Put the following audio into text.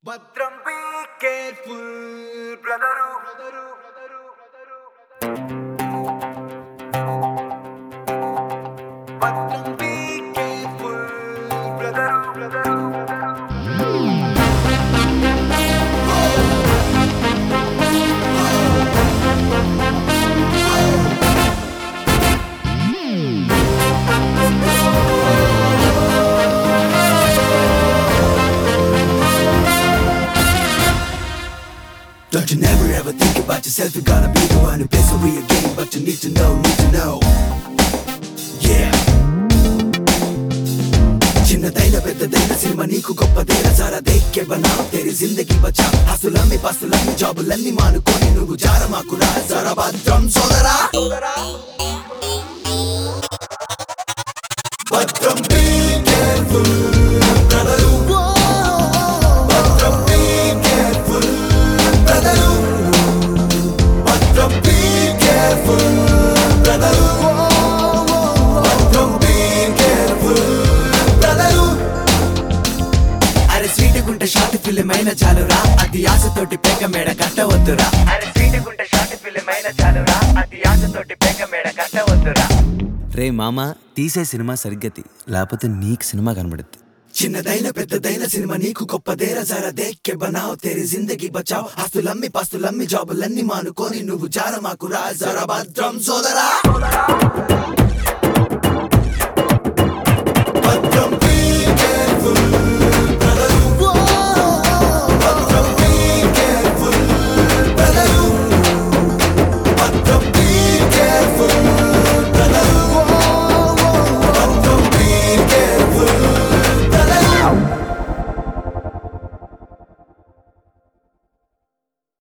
భద్రం be careful brother brother brother భద్రం be careful brother brother Don't you never ever think about yourself, you're gonna be the one who plays away again, but you need to know, need to know. Yeah. చిన్నదైన పెద్దదైన cinema నీకు గొప్పదైన సారా దేక్కే బనావ్ తెరి జిందగీ బచా హసులమ్మి పసులమ్మి జాబులన్నీ మానుకొని నువ్వు జారమాకురా జరా భద్రం సోదరా భద్రం be careful, బ్రదరు భద్రం be careful, బ్రదరు భద్రం be careful, బ్రదరు భద్రం be careful, బ్రదరు అరే స్వీట్ గుంట షార్ట్ ఫిల్మ్ అయిన చాలురా అది ఆశతోటి పేక మేడ కట్టవద్దురా అరే స్వీట్ గుంట షార్ట్ ఫిల్మ్ అయిన చాలురా అది ఆశతోటి పేక మేడ కట్టవద్దురా రే మామ తీసే సినిమా సరిగ్గా తీ లేకపోతే నీకు సినిమా కనబడుద్ది చిన్నదైన పెద్దదైన సినిమా నీకు గొప్పదేరా జరా దేక్కే బనావ్ తెరి జిందగీ బచావ్ ఆస్తులమ్మి పాస్తులమ్మి జాబులన్నీ మానుకొని నువ్వు జారమాకురా జరా భద్రం సోదరా